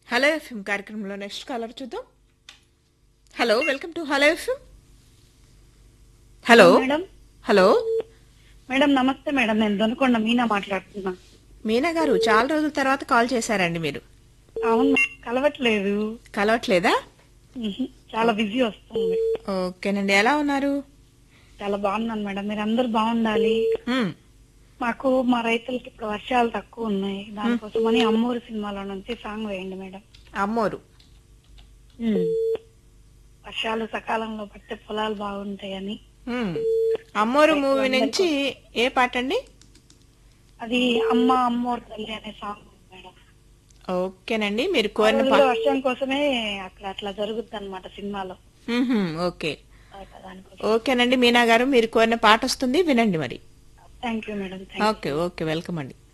Hello FM కార్యక్రమంలో next caller చూద్దాం hello welcome to hello FM hello madam hello madam నమస్తే madam నేను దొనకొండ మీనా మాట్లాడుతున్నా మీనా గారు చాలా రోజుల తర్వాత కాల్ చేశారండి మీరు అవును మేడం, కలవట్లేదు కలవట్లేదా ఉహు, చాలా బిజీ వస్తుంది ఓకేనండి ఎలా ఉన్నారు చాలా బాగున్నాను మేడం మీరు అందరు బాగుండాలి హ్మ్, మాకు మా రైతులకి ఇప్పుడు వర్షాలు తక్కువ ఉన్నాయి దానికోసమని అమ్మూరు సినిమాలో నుంచి సాంగ్ వేయండి మేడం అమ్మోరు వర్షాలు సకాలంలో పడితే పొలాలు బాగుంటాయని హ్మ్. అమ్మోరు మూవీ నుంచి ఏ పాట అండి అది అమ్మ అమ్మోరు తల్లి అనే సాంగ్ ఉంది మేడం ఓకేనండి మీరు ఆ కోరిన రోజుల్లో పాట వర్షం కోసమే అట్లా అట్లా జరుగుద్ది అనమాట సినిమాలో ఓకే దానికోసం ఓకేనండి మీనా గారు మీరు కోరిన పాట వస్తుంది వినండి మరి thank you madam thank okay okay welcome అండి